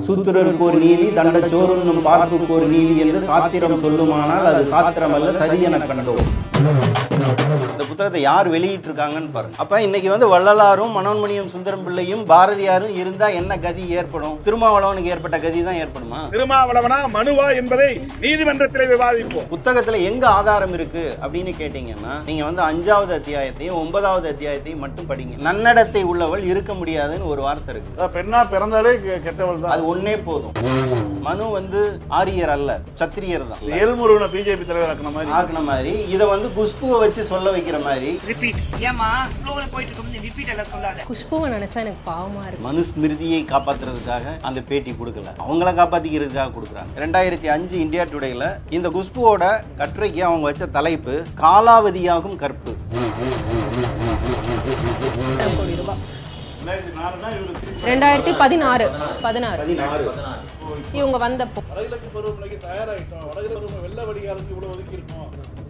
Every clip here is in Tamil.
சூத்திரருக்கு ஒரு நீதி தண்ட சோறுன்னும் பார்ப்புக்கு ஒரு நீதி என்று சாத்திரம் சொல்லுமானால் அது சாத்திரம் அல்ல சதி என கண்டோம் இந்த புத்தகத்தை யார் வெளியிட்டிருக்காங்கன்னு பாருங்க அப்ப இன்னைக்கு வந்து வள்ளலாரும் மனோன்மணியம் சுந்தரம் பிள்ளையும் பாரதியாரும் இருந்தா என்ன கதி ஏற்படும் திருமாவளவனுக்கு ஏற்பட்ட கதி தான் ஏற்படுமா திருமாவளவனா மனுவா என்பதை நீதிமன்றத்திலே விவாதிப்போம் புத்தகத்துல எங்க ஆதாரம் இருக்கு அப்படின்னு கேட்டீங்கன்னா நீங்க வந்து அஞ்சாவது அத்தியாயத்தையும் ஒன்பதாவது அத்தியாயத்தையும் மட்டும் படிங்க நன்னடத்தை உள்ளவள் இருக்க முடியாதுன்னு ஒரு வார்த்தை இருக்கு அதான் பெண்ணா பிறந்தாலே கெ- கெட்டவள் தான் அது ஒன்னே போதும் மனு வந்து ஆரியர் அல்ல சத்திரியர் தான் ஏழ்முருகனை பிஜேபி தலைவர் ஆக்கின மாதிரி ஆக்குன மாதிரி இதை வந்து குஷ்புவை வச்சு சொல்ல வைக்கிற மாதிரி ரிப்பீட் ஏமா ஃப்ளோல போயிட்டு இருக்கும் ரிப்பீட் எல்லாம் சொல்லாத குஷ்புவை நினைச்சா எனக்கு பாவமா இருக்கு மனுஸ்மிருதியை காப்பாத்துறதுக்காக அந்த பேட்டி கொடுக்கல அவங்கள காப்பாத்திக்கிறதுக்காக கொடுக்குறாங்க ரெண்டாயிரத்தி அஞ்சு இந்தியா டுடேல இந்த குஷ்புவோட கட்டுரைக்கு அவங்க வச்ச தலைப்பு காலாவதியாகும் கற்பு ரெண்டாயிரம் கோடி ரூபாய் ரெண்டாயிரத்தி பதினாறு பதினாறு பதினாறு இவங்க வந்தப்போ வடகிழக்கு பருவமழைக்கு தயாராகிட்டோம் வடகிழக்கு பருவமழை வெள்ள வடிகாலுக்கு இவ்வளவு ஒதுக்கி இருக்கோம்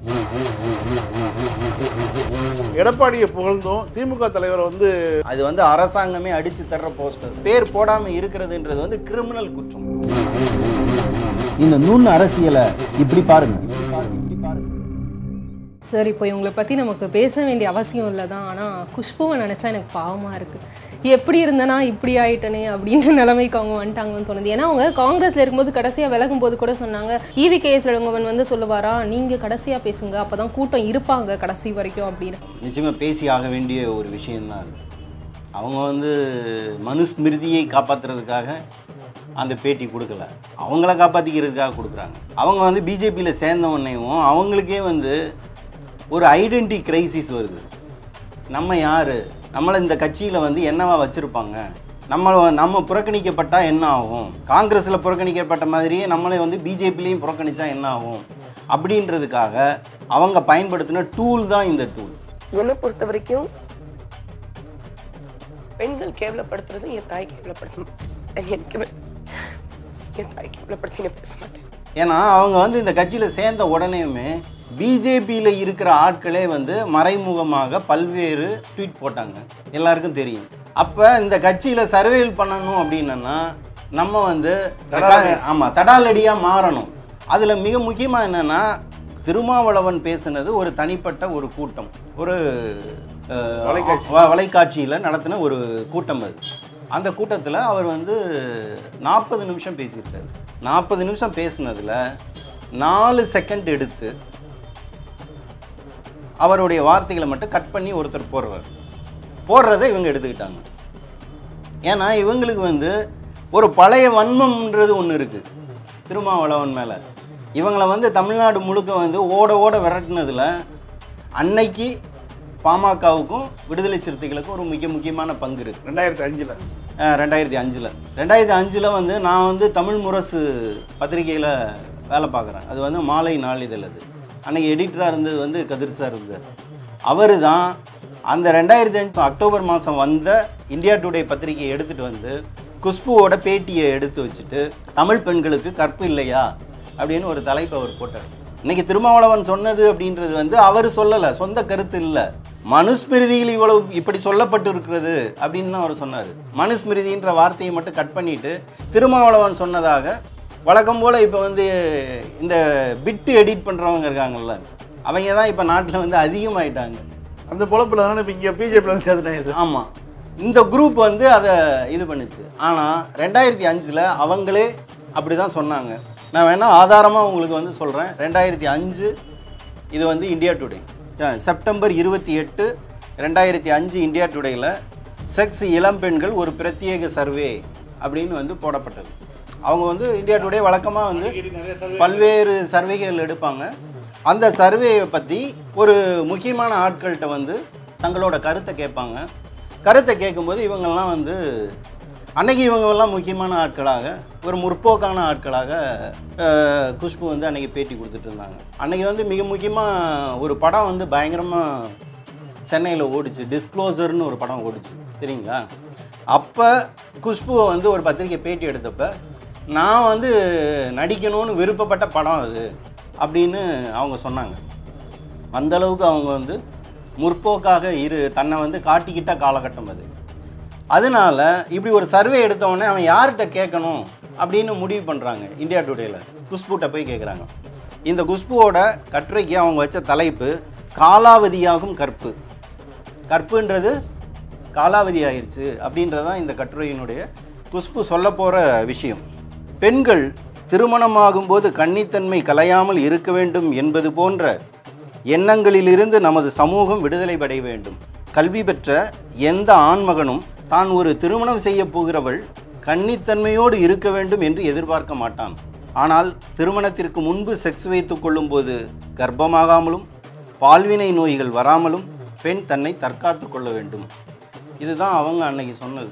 எடப்பாடியை புகழ்ந்தும் திமுக தலைவர் வந்து அது வந்து அரசாங்கமே அடிச்சு தர்ற போஸ்டர்ஸ் பேர் போடாம இருக்கிறதுன்றது வந்து கிரிமினல் குற்றம் இந்த நுண் அரசியலை இப்படி பாருங்க சார் இப்போ இவங்களை பற்றி நமக்கு பேச வேண்டிய அவசியம் இல்லை தான் ஆனால் குஷ்புவை நினச்சா எனக்கு பாவமாக இருக்குது எப்படி இருந்தனா இப்படி ஆயிட்டனே அப்படின்ற நிலைமைக்கு அவங்க வந்துட்டாங்கன்னு தோணுது ஏன்னா அவங்க காங்கிரஸில் இருக்கும்போது கடைசியாக விலகும் போது கூட சொன்னாங்க ஈவி கேஎஸ் இளங்கோவன் வந்து சொல்லுவாரா நீங்கள் கடைசியாக பேசுங்க அப்போ தான் கூட்டம் இருப்பாங்க கடைசி வரைக்கும் அப்படின்னு நிச்சயமா பேசி ஆக வேண்டிய ஒரு விஷயம்தான் அது அவங்க வந்து மனுஸ்மிருதியை காப்பாத்துறதுக்காக அந்த பேட்டி கொடுக்கல அவங்கள காப்பாற்றிக்கிறதுக்காக கொடுக்குறாங்க அவங்க வந்து பிஜேபியில் சேர்ந்த உடனேயும் அவங்களுக்கே வந்து ஒரு ஐடென்டி கிரைசிஸ் வருது நம்ம யார் நம்மளை இந்த கட்சியில் வந்து என்னவா வச்சுருப்பாங்க நம்ம நம்ம புறக்கணிக்கப்பட்டால் என்ன ஆகும் காங்கிரஸில் புறக்கணிக்கப்பட்ட மாதிரியே நம்மளை வந்து பிஜேபிலையும் புறக்கணிச்சா என்ன ஆகும் அப்படின்றதுக்காக அவங்க பயன்படுத்தின டூல் தான் இந்த டூல் என்னை பொறுத்த வரைக்கும் பெண்கள் கேவலப்படுத்துறது என் தாய் கேவலப்படுத்தும் எனக்கு என் தாய் கேவலப்படுத்தி நான் பேச மாட்டேன் ஏன்னா அவங்க வந்து இந்த கட்சியில் சேர்ந்த உடனேயுமே பிஜேபியில் இருக்கிற ஆட்களே வந்து மறைமுகமாக பல்வேறு ட்வீட் போட்டாங்க எல்லாருக்கும் தெரியும் அப்போ இந்த கட்சியில் சர்வேல் பண்ணணும் அப்படின்னா நம்ம வந்து ஆமாம் தடாலடியாக மாறணும் அதில் மிக முக்கியமாக என்னென்னா திருமாவளவன் பேசுனது ஒரு தனிப்பட்ட ஒரு கூட்டம் ஒரு வலைக்காட்சியில் நடத்தின ஒரு கூட்டம் அது அந்த கூட்டத்தில் அவர் வந்து நாற்பது நிமிஷம் பேசியிருக்காரு நாற்பது நிமிஷம் பேசுனதில் நாலு செகண்ட் எடுத்து அவருடைய வார்த்தைகளை மட்டும் கட் பண்ணி ஒருத்தர் போடுறார் போடுறதை இவங்க எடுத்துக்கிட்டாங்க ஏன்னா இவங்களுக்கு வந்து ஒரு பழைய வன்மம்ன்றது ஒன்று இருக்குது திருமாவளவன் மேலே இவங்களை வந்து தமிழ்நாடு முழுக்க வந்து ஓட ஓட விரட்டினதில் அன்னைக்கு பாமகவுக்கும் விடுதலை சிறுத்தைகளுக்கும் ஒரு மிக முக்கியமான பங்கு இருக்குது ரெண்டாயிரத்தி அஞ்சுல அஹ் ரெண்டாயிரத்தி அஞ்சில் ரெண்டாயிரத்தி அஞ்சில் வந்து நான் வந்து தமிழ் முரசு பத்திரிகையில் வேலை பார்க்குறேன் அது வந்து மாலை நாளிதழ் அது அன்னைக்கு எடிட்டராக இருந்தது வந்து கதிர் சார் இருந்தார் அவர் தான் அந்த ரெண்டாயிரத்தி அஞ்சு அக்டோபர் மாதம் வந்த இந்தியா டுடே பத்திரிகையை எடுத்துகிட்டு வந்து குஷ்புவோட பேட்டியை எடுத்து வச்சுட்டு தமிழ் பெண்களுக்கு கற்பு இல்லையா அப்படின்னு ஒரு தலைப்பு அவர் போட்டார் இன்னைக்கு திருமாவளவன் சொன்னது அப்படின்றது வந்து அவர் சொல்லலை சொந்த கருத்து இல்லை மனுஸ்மிருதியில் இவ்வளவு இப்படி சொல்லப்பட்டு இருக்கிறது அப்படின்னு தான் அவர் சொன்னார் மனுஸ்மிருதின்ற வார்த்தையை மட்டும் கட் பண்ணிட்டு திருமாவளவன் சொன்னதாக வழக்கம் போல் இப்போ வந்து இந்த பிட்டு எடிட் பண்ணுறவங்க இருக்காங்கல்ல அவங்க தான் இப்போ நாட்டில் வந்து அதிகமாயிட்டாங்க அந்த பொழப்புல தானே இப்போ இங்கே பிஜேபியில் வந்து சேர்த்துட்டாங்க சார் ஆமாம் இந்த குரூப் வந்து அதை இது பண்ணுச்சு ஆனால் ரெண்டாயிரத்தி அஞ்சில் அவங்களே அப்படி தான் சொன்னாங்க நான் வேணால் ஆதாரமாக உங்களுக்கு வந்து சொல்கிறேன் ரெண்டாயிரத்தி அஞ்சு இது வந்து இந்தியா டுடே அஹ் செப்டம்பர் இருபத்தி எட்டு ரெண்டாயிரத்தி அஞ்சு இந்தியா டுடேயில் செக்ஸ் இளம்பெண்கள் ஒரு பிரத்யேக சர்வே அப்படின்னு வந்து போடப்பட்டது அவங்க வந்து இந்தியா டுடே வழக்கமாக வந்து பல்வேறு சர்வேகள் எடுப்பாங்க அந்த சர்வேயை பற்றி ஒரு முக்கியமான ஆட்கள்கிட்ட வந்து தங்களோட கருத்தை கேட்பாங்க கருத்தை கேட்கும்போது இவங்கெல்லாம் வந்து அன்னைக்கு இவங்கெல்லாம் முக்கியமான ஆட்களாக ஒரு முற்போக்கான ஆட்களாக அஹ், குஷ்பு வந்து அன்னைக்கு பேட்டி கொடுத்துட்டு இருந்தாங்க அன்னைக்கு வந்து மிக முக்கியமாக ஒரு படம் வந்து பயங்கரமாக சென்னையில் ஓடிச்சு டிஸ்க்ளோசர்னு ஒரு படம் ஓடிச்சு சரிங்களா அப்போ குஷ்புவை வந்து ஒரு பத்திரிக்கை பேட்டி எடுத்தப்ப நான் வந்து நடிக்கணும்னு விருப்பப்பட்ட படம் அது அப்படின்னு அவங்க சொன்னாங்க அந்த அளவுக்கு அவங்க வந்து முற்போக்காக இரு தன்னை வந்து காட்டிக்கிட்ட காலகட்டம் அது அதனால இப்படி ஒரு சர்வே எடுத்தவொடனே அவன் யார்கிட்ட கேட்கணும் அப்படின்னு முடிவு பண்ணுறாங்க இந்தியா டுடேல குஷ்புட்ட போய் கேட்குறாங்க இந்த குஷ்புவோட கட்டுரைக்கு அவங்க வச்ச தலைப்பு காலாவதியாகும் கற்பு கற்புன்றது காலாவதி ஆயிருச்சு அப்படின்றதான் இந்த கட்டுரையினுடைய குஷ்பு சொல்ல போகிற விஷயம் பெண்கள் திருமணமாகும்போது கன்னித்தன்மை கலையாமல் இருக்க வேண்டும் என்பது போன்ற எண்ணங்களிலிருந்து நமது சமூகம் விடுதலை அடைய வேண்டும் கல்வி பெற்ற எந்த ஆண்மகனும் தான் ஒரு திருமணம் செய்ய போகிறவள் கன்னித்தன்மையோடு இருக்க வேண்டும் என்று எதிர்பார்க்க மாட்டான் ஆனால் திருமணத்திற்கு முன்பு செக்ஸ் வைத்துக் கொள்ளும்போது கர்ப்பமாகாமலும் பால்வினை நோய்கள் வராமலும் பெண் தன்னை தற்காத்து கொள்ள வேண்டும் இதுதான் அவங்க அன்னைக்கு சொன்னது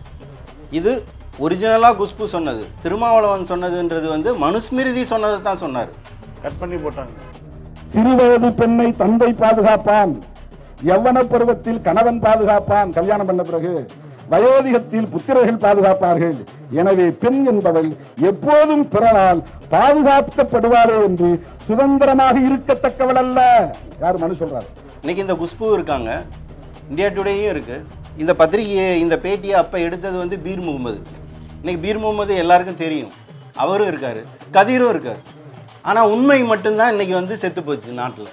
இது ஒரிஜினலாக குஷ்பு சொன்னது திருமாவளவன் சொன்னதுன்றது வந்து மனுஸ்மிருதி சொன்னதை தான் சொன்னார் கட் பண்ணி போட்டாங்க சிறுவயது பெண்ணை தந்தை பாதுகாப்பான் யவ்வன பருவத்தில் கணவன் பாதுகாப்பான் கல்யாணம் பண்ண பிறகு வயோதிகத்தில் புத்திரர்கள் பாதுகாப்பார்கள் எனவே பெண் என்பவள் எப்போதும் பிறனால் பாதுகாக்கப்படுவாரே என்று சுதந்திரமாக இருக்கத்தக்கவள் அல்ல யார் மனு சொல்றாரு இன்னைக்கு இந்த குஷ்பு இருக்காங்க இந்தியா டுடேயும் இருக்கு இந்த பத்திரிகையை இந்த பேட்டியை அப்போ எடுத்தது வந்து பீர் முகமது இன்னைக்கு பீர் முகமது எல்லாருக்கும் தெரியும் அவரும் இருக்காரு கதிரும் இருக்கார் ஆனால் உண்மை மட்டும்தான் இன்னைக்கு வந்து செத்து போச்சு நாட்டில்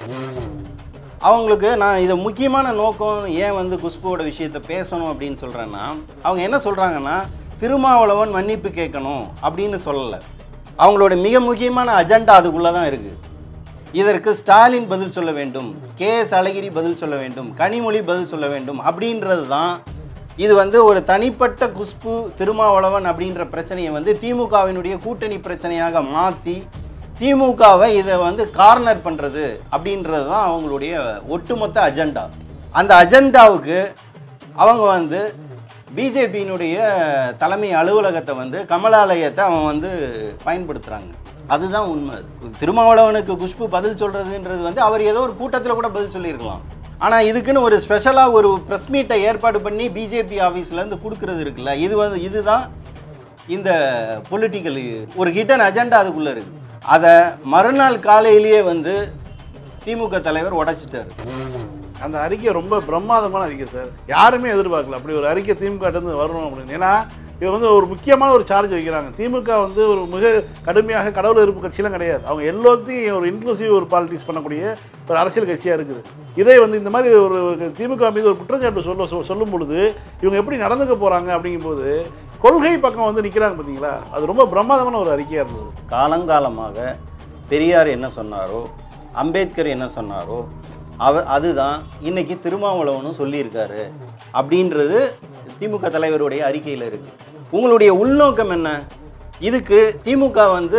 அவங்களுக்கு நான் இதை முக்கியமான நோக்கம் ஏன் வந்து குஷ்புவோட விஷயத்தை பேசணும் அப்படின்னு சொல்கிறேன்னா அவங்க என்ன சொல்கிறாங்கன்னா திருமாவளவன் மன்னிப்பு கேட்கணும் அப்படின்னு சொல்லலை அவங்களோட மிக முக்கியமான அஜெண்டா அதுக்குள்ளே தான் இருக்குது இதற்கு ஸ்டாலின் பதில் சொல்ல வேண்டும் கே எஸ் அழகிரி பதில் சொல்ல வேண்டும் கனிமொழி பதில் சொல்ல வேண்டும் அப்படின்றது தான் இது வந்து ஒரு தனிப்பட்ட குஷ்பு திருமாவளவன் அப்படின்ற பிரச்சனையை வந்து திமுகவினுடைய கூட்டணி பிரச்சனையாக மாற்றி திமுகவை இதை வந்து கார்னர் பண்ணுறது அப்படின்றது தான் அவங்களுடைய ஒட்டுமொத்த அஜெண்டா அந்த அஜெண்டாவுக்கு அவங்க வந்து பிஜேபியினுடைய தலைமை அலுவலகத்தை வந்து கமலாலயத்தை அவன் வந்து பயன்படுத்துகிறாங்க அதுதான் உண்மை திருமாவளவனுக்கு குஷ்பு பதில் சொல்கிறதுன்றது வந்து அவர் ஏதோ ஒரு கூட்டத்தில் கூட பதில் சொல்லியிருக்கலாம் ஆனால் இதுக்குன்னு ஒரு ஸ்பெஷலாக ஒரு ப்ரெஸ் மீட்டை ஏற்பாடு பண்ணி பிஜேபி ஆஃபீஸ்லேருந்து கொடுக்கறது இருக்குல்ல இது வந்து இதுதான் இந்த பொலிட்டிக்கல் ஒரு ஹிடன் அஜெண்டா அதுக்குள்ளே இருக்குது அதை மறுநாள் காலையிலேயே வந்து திமுக தலைவர் உடைச்சிட்டாரு அந்த அறிக்கை ரொம்ப பிரமாதமான அறிக்கை சார் யாருமே எதிர்பார்க்கல அப்படி ஒரு அறிக்கை திமுக இருந்து வரணும் அப்படின்னு ஏன்னா இவர் வந்து ஒரு முக்கியமான ஒரு சார்ஜ் வைக்கிறாங்க திமுக வந்து ஒரு மிக கடுமையாக கடவுள் எதிர்ப்பு கட்சியெல்லாம் கிடையாது அவங்க எல்லாத்தையும் ஒரு இன்க்ளூசிவ் ஒரு பாலிடிக்ஸ் பண்ணக்கூடிய ஒரு அரசியல் கட்சியாக இருக்குது இதே வந்து இந்த மாதிரி ஒரு திமுக மீது ஒரு குற்றச்சாட்டு சொல்ல சொ- சொல்லும் பொழுது இவங்க எப்படி நடந்துக்க போகிறாங்க அப்படிங்கும்போது கொள்கை பக்கம் வந்து நிற்கிறாங்க பார்த்தீங்களா அது ரொம்ப பிரமாதமான ஒரு அறிக்கையாக இருந்தது காலங்காலமாக பெரியார் என்ன சொன்னாரோ அம்பேத்கர் என்ன சொன்னாரோ அவ அதுதான் இன்னைக்கு திருமாவளவனும் சொல்லியிருக்காரு அப்படின்றது திமுக தலைவருடைய அறிக்கையில் இருக்கு உங்களுடைய உள்நோக்கம் என்ன இதுக்கு திமுக வந்து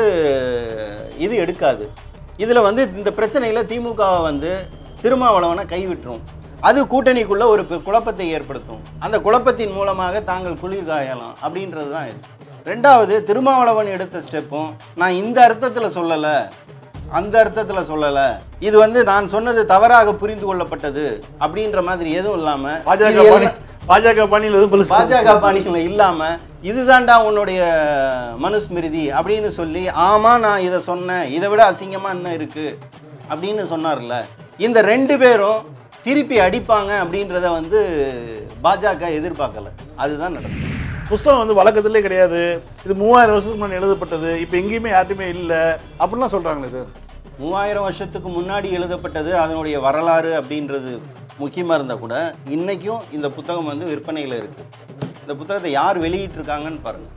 இது எடுக்காது இதில் வந்து இந்த பிரச்சனையில் திமுக வந்து திருமாவளவனை கைவிட்டுரும் அது கூட்டணிக்குள்ள ஒரு பு- குழப்பத்தை ஏற்படுத்தும் அந்த குழப்பத்தின் மூலமாக தாங்கள் குளிர் காயலாம் அப்படின்றது தான் இது ரெண்டாவது திருமாவளவன் எடுத்த ஸ்டெப்பும் நான் இந்த அர்த்தத்தில் சொல்லலை அந்த அர்த்தத்தில் சொல்லலை இது வந்து நான் சொன்னது தவறாக புரிந்து கொள்ளப்பட்டது அப்படின்ற மாதிரி எதுவும் இல்லாமல் பாஜக பாணி பாஜக பாணியில் எதுவும் பெருசா- பாஜக பாணிகள் இல்லாம இதுதான்டா உன்னுடைய மனுஸ்மிருதி அப்படின்னு சொல்லி ஆமா நான் இதை சொன்னேன் இதை விட அசிங்கமா என்ன இருக்கு அப்படின்னு சொன்னார்ல இந்த ரெண்டு பேரும் திருப்பி அடிப்பாங்க அப்படின்றத வந்து பாஜக எதிர்பார்க்கல அதுதான் நடந்தது புஸ்தகம் வந்து வழக்கத்திலே கிடையாது இது மூவாயிரம் வருஷத்துக்கு முன்னாடி எழுதப்பட்டது இப்போ எங்கேயுமே யார்ட்டுமே இல்லை அப்படிலாம் சொல்கிறாங்களே சார் மூவாயிரம் வருஷத்துக்கு முன்னாடி எழுதப்பட்டது அதனுடைய வரலாறு அப்படின்றது முக்கியமாக இருந்தால் கூட இன்னைக்கும் இந்த புத்தகம் வந்து விற்பனையில் இருக்கு இந்த புத்தகத்தை யார் வெளியிட்டிருக்காங்கன்னு பாருங்க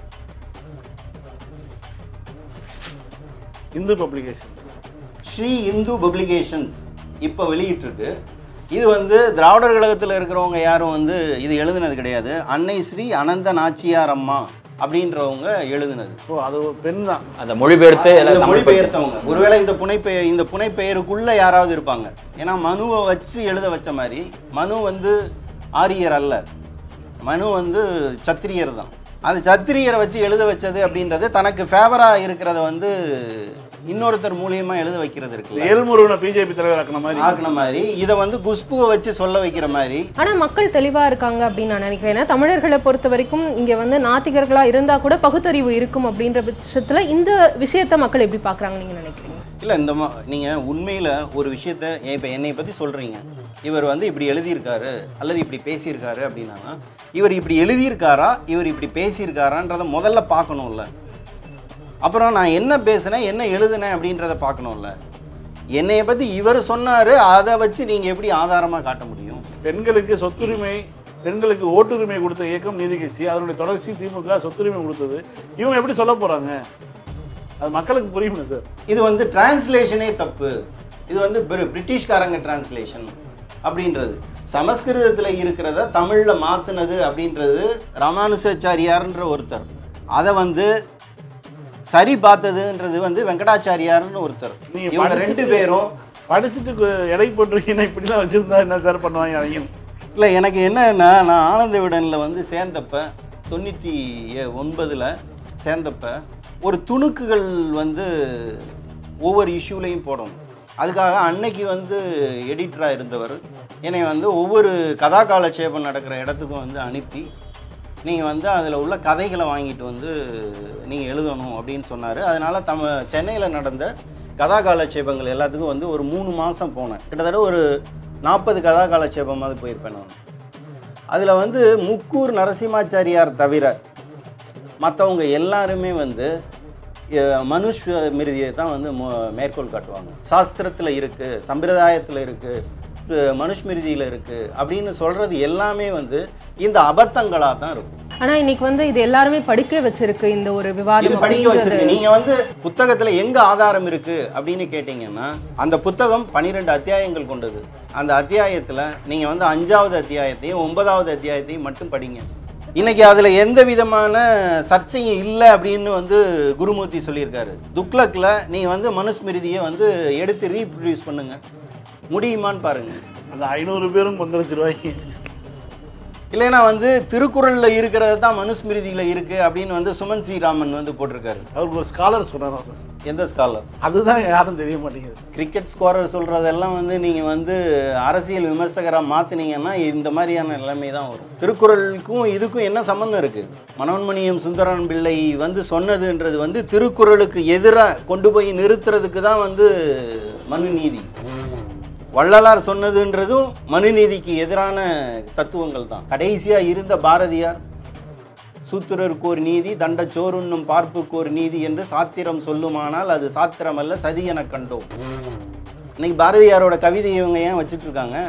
இந்து பப்ளிகேஷன் ஸ்ரீ இந்து பப்ளிகேஷன்ஸ் இப்போ வெளியிட்டிருக்கு இது வந்து திராவிடர் கழகத்தில் இருக்கிறவங்க யாரும் வந்து இது எழுதுனது கிடையாது அன்னை ஸ்ரீ அனந்த நாச்சியார் அம்மா அப்படின்றவங்க எழுதுனது ஓ அது ஒரு பெண் தான் அந்த மொழிபெயர்த்து இந்த எல்லாம் தமிழ் மொழிபெயர்த்தவங்க ஒருவேளை இந்த புனைப்பெயர் இந்த புனைப்பெயருக்குள்ள யாராவது இருப்பாங்க ஏன்னா மனுவை வச்சு எழுத வச்ச மாதிரி மனு வந்து ஆரியர் அல்ல மனு வந்து சத்திரியர் தான் அந்த சத்திரியரை வச்சு எழுத வச்சது அப்படின்றது தனக்கு ஃபேவராக இருக்கிறத வந்து இன்னொருத்தர் மூலியமா எழுத வைக்கிறது இருக்குல்ல ஏழ்முருகனை பிஜேபி தலைவர் ஆக்கின மாதிரி ஆக்குன மாதிரி இதை வந்து குஷ்புவை வச்சு சொல்ல வைக்கிற மாதிரி ஆனா மக்கள் தெளிவா இருக்காங்க அப்படின்னு நான் நினைக்கிறேன் ஏன்னா தமிழர்களை பொறுத்த வரைக்கும் இங்க வந்து நாத்திகர்களா இருந்தா கூட பகுத்தறிவு இருக்கும் அப்படின்ற பட்சத்துல இந்த விஷயத்த மக்கள் எப்படி பாக்குறாங்க நீங்க நினைக்கிறீங்க இல்லை இந்த மா நீங்கள் உண்மையில் ஒரு விஷயத்த இப்போ என்னை பற்றி சொல்கிறீங்க இவர் வந்து இப்படி எழுதியிருக்காரு அல்லது இப்படி பேசியிருக்காரு அப்படின்னா இவர் இப்படி எழுதியிருக்காரா இவர் இப்படி பேசியிருக்காரான்றதை முதல்ல பார்க்கணும்ல அப்புறம் நான் என்ன பேசுனேன் என்ன எழுதுனேன் அப்படின்றத பார்க்கணும்ல என்னைய பற்றி இவர் சொன்னார் அதை வச்சு நீங்கள் எப்படி ஆதாரமாக காட்ட முடியும் பெண்களுக்கு சொத்துரிமை பெண்களுக்கு ஓட்டுரிமை கொடுத்த இயக்கம் நீதி கட்சி அதனுடைய தொடர்ச்சி திமுக சொத்துரிமை கொடுத்தது இவங்க எப்படி சொல்ல போறாங்க அது மக்களுக்கு புரியுமா சார் இது வந்து டிரான்ஸ்லேஷனே தப்பு இது வந்து பிரி- பிரிட்டிஷ்காரங்க டிரான்ஸ்லேஷன் அப்படின்றது சமஸ்கிருதத்தில் இருக்கிறத தமிழில் மாற்றினது அப்படின்றது ராமானுஜாச்சாரியார்ன்ற ஒருத்தர் அதை வந்து சரி பார்த்ததுன்றது வந்து வெங்கடாச்சாரியார்னு ஒருத்தர் நீங்க இவங்க படிச்சுட்டு- ரெண்டு பேரும் படிச்சுட்டு கு- எடை போட்டிருக்கீங்கன்னா இப்படிலாம் வச்சிருந்தா என்ன சார் பண்ணுவாங்க அவங்க இல்லை எனக்கு என்னன்னா நான் ஆனந்த விடனில் வந்து சேர்ந்தப்ப தொண்ணூற்றி ஒன்பதில் சேர்ந்தப்ப ஒரு துணுக்குகள் வந்து ஒவ்வொரு இஷ்யூலையும் போடணும் அதுக்காக அன்னைக்கு வந்து எடிட்டராக இருந்தவர் என்னை வந்து ஒவ்வொரு கதா காலட்சேபம் நடக்கிற இடத்துக்கும் வந்து அனுப்பி நீங்கள் வந்து அதில் உள்ள கதைகளை வாங்கிட்டு வந்து நீங்கள் எழுதணும் அப்படின்னு சொன்னார் அதனால் தம சென்னையில் நடந்த கதா காலட்சேபங்கள் எல்லாத்துக்கும் வந்து ஒரு மூணு மாதம் போனேன் கிட்டத்தட்ட ஒரு நாற்பது கதா காலட்சேபமாவது போயிருப்பேன் நான் அதில் வந்து முக்கூர் நரசிம்மாச்சாரியார் தவிர மற்றவங்க எல்லாருமே வந்து அஹ், மனுஷ் மிருதியை தான் வந்து மு- மேற்கோள் காட்டுவாங்க சாஸ்திரத்தில் இருக்குது சம்பிரதாயத்தில் இருக்குது மனுஷ்மிருதியில் இருக்குது அப்படின்னு சொல்கிறது எல்லாமே வந்து இந்த அபத்தங்களாக தான் இருக்கும் ஆனா இன்னைக்கு வந்து இது எல்லாருமே படிக்க வச்சிருக்கு இந்த ஒரு இது விவாதம் படிக்க அப்படின்றது வச்சிருக்கு நீங்க வந்து புத்தகத்துல எங்க ஆதாரம் இருக்கு அப்படின்னு கேட்டீங்கன்னா அந்த புத்தகம் பன்னிரெண்டு அத்தியாயங்கள் கொண்டது அந்த அத்தியாயத்துல நீங்க வந்து அஞ்சாவது அத்தியாயத்தையும் ஒன்பதாவது அத்தியாயத்தையும் மட்டும் படிங்க இன்னைக்கு அதுல எந்த விதமான சர்ச்சையும் இல்லை அப்படின்னு வந்து குருமூர்த்தி சொல்லியிருக்காரு துக்ளக்ல நீங்க வந்து மனுஸ்மிருதியை வந்து எடுத்து ரீப்ரொடியூஸ் பண்ணுங்க முடியுமான்னு பாருங்க அந்த ஐநூறு பேரும் கொந்தளிச்சிருவாங்க இல்லைன்னா வந்து திருக்குறள்ல இருக்கிறது தான் மனுஸ்மிருதியில இருக்கு அப்படின்னு வந்து சுமன் ஸ்ரீராமன் வந்து போட்டிருக்காரு அவருக்கு ஒரு ஸ்காலர் சொன்னாரா சார் எந்த ஸ்காலர் அதுதான் யாரும் தெரிய மாட்டேங்குது கிரிக்கெட் ஸ்கோரர் சொல்கிறதெல்லாம் வந்து நீங்கள் வந்து அரசியல் விமர்சகராக மாற்றினீங்கன்னா இந்த மாதிரியான நிலைமை தான் வரும் திருக்குறளுக்கும் இதுக்கும் என்ன சம்மந்தம் இருக்குது மனோன்மணியம் சுந்தரன் பிள்ளை வந்து சொன்னதுன்றது வந்து திருக்குறளுக்கு எதிராக கொண்டு போய் நிறுத்துறதுக்கு தான் வந்து மனுநீதி வள்ளலார் சொன்னதுன்றதும் மனுநீதிக்கு எதிரான தத்துவங்கள் தான் கடைசியாக இருந்த பாரதியார் சூத்திரருக்கு ஒரு நீதி தண்ட சோறுண்ணும் பார்ப்புக்கு ஒரு நீதி என்று சாத்திரம் சொல்லுமானால் அது சாத்திரம் அல்ல சதி என கண்டோம் இன்னைக்கு பாரதியாரோட கவிதை இவங்க ஏன் வச்சுட்டு இருக்காங்க